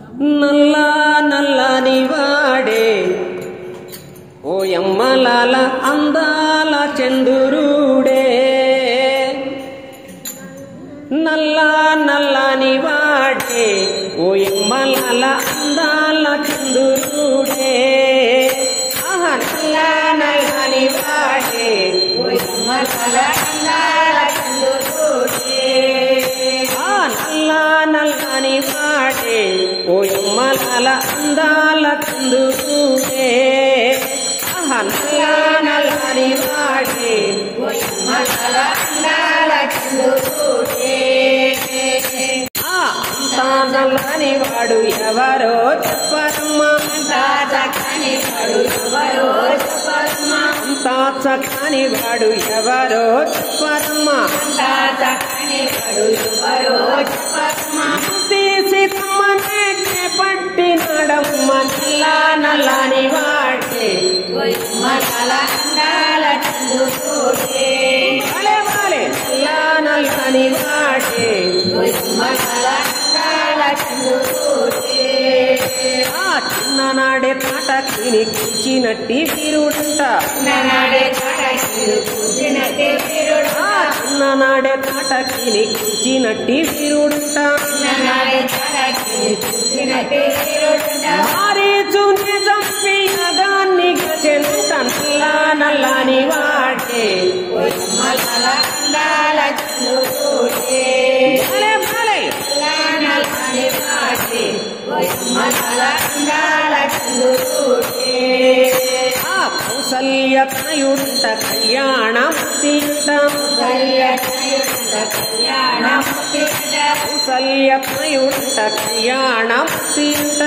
నల్ల నల్లని వాడే ఓ యమ్మలాల అందాల చందురుడే నల్ల నల్లని వాడే ఓ యమ్మలాల అందాల చందురుడే ఆహా నల్ల నల్లని వాడే ఓ యమ్మలాల అందాల చందురుడే ఆ నల్ల నల్లని వాడే ఓ యమ్మలాల అందాల చందురుడే ఆహా నల్ల నల్లని వాడే ఓ యమ్మలాల అందాల చందురుడే ఆ అంతా నల్లని వాడు ఎవరో చెప్పరమ్మా అంతా చక్కని వాడు ఎవరో చెప్పరమ్మా అంతా చక్కని వాడు ఎవరో చెప్పరమ్మా అంతా చక్కని వాడు ఎవరో చెప్పరమ్మా తీసి తమ్మనే పట్టినడమ్మ నల్ల నల్లని వాడే మలల అందాల చందుకోటే భలే భలే నల్ల నల్లని వాడే మలల అందాల చందుకోటే ఆ చిన్ననాడే తాటకిని కూర్చినట్టి వీరుడంట నాడే చాటకిలు పూజినట్టే వీరుడు ఆ చిన్ననాడే తాటకిని కూర్చినట్టి వీరుడంట నాడే చాటకిలు పూజినట్టే వీరుడు మారీచు నిజంపి అగాన్ని గజంట నల్ల నల్లని వాడే మలల అందాల చందుకోటే భలే భలే నల్లని వాటి మలల అందాల చందుకోటే ఆ కౌసల్య తయుంట కళ్యాణమూర్తియుంట కళ్యాణముక్తిట కౌసల్య తయుంట కళ్యాణమూర్తియుంట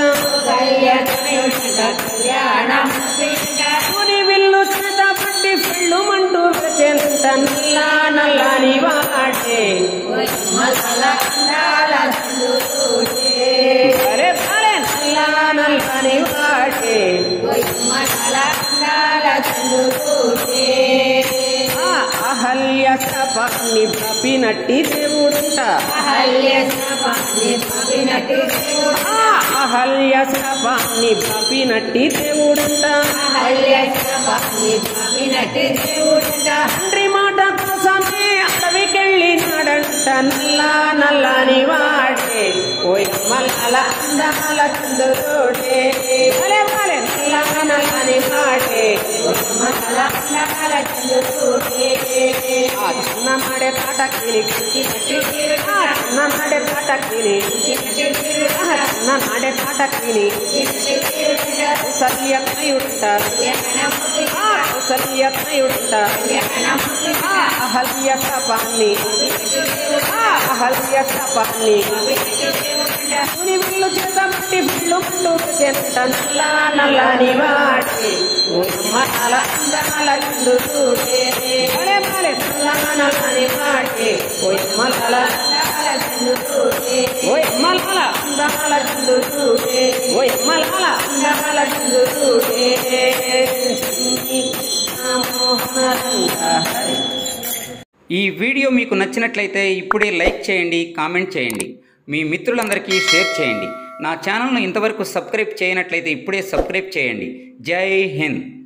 కళ్యాణముక్తిట ముని విల్లు చేత పట్టి పెళ్ళు మంటూ చెంత నల్ల నల్లని వాడే మలల అందాల చందుకోటే భలే భలే నల్ల నల్లని వాడే మలల అందాల చందుకోటే ఆ అహల్య సపాన్ని పపినట్టి దేవుడుంట అహల్య సపాన్ని పవినటి దేవుడు ఆ అహల్య సపాన్ని పపినట్టి దేవుడుంట అహల్య సపాన్ని పవినటి దేవుడుట తండ్రి మాట కోసమే అడవికెళ్ళినాడంట నల్ల నల్లని వాడే ఓయ్ మల్లల అందాల చంద్రుడే భలే భలే నల్ల నల్లని వాడే మలల అందాల చందుకోటే ఆ చిన్న నాడే తాటకిని ఆ చిన్న నాడే తాటకిని ఆ చిన్న నాడే తాటకిని సల్య కయుంట ఆ సల్య కయుంట ఆ అహల్య సపాన్ని ఆ అహల్య సపాన్ని ముని విల్లు చేతమట్టి విల్లు ముందు చెంత నల్ల నల్లని వాడి మల అందమల చందు చూడే భలే భలే నల్ల నల్లని వాడి ఓయ్ మలల ఓయ్ మలల అందమల చందు చూడే ఓయ్ మలల అందమల చందు చూడే మోహన రంగ హరి ఈ వీడియో మీకు నచ్చినట్లయితే ఇప్పుడే లైక్ చేయండి కామెంట్ చేయండి మీ మిత్రులందరికీ షేర్ చేయండి నా ఛానల్ను ఇంతవరకు సబ్స్క్రైబ్ చేయనట్లయితే ఇప్పుడే సబ్స్క్రైబ్ చేయండి జై హింద్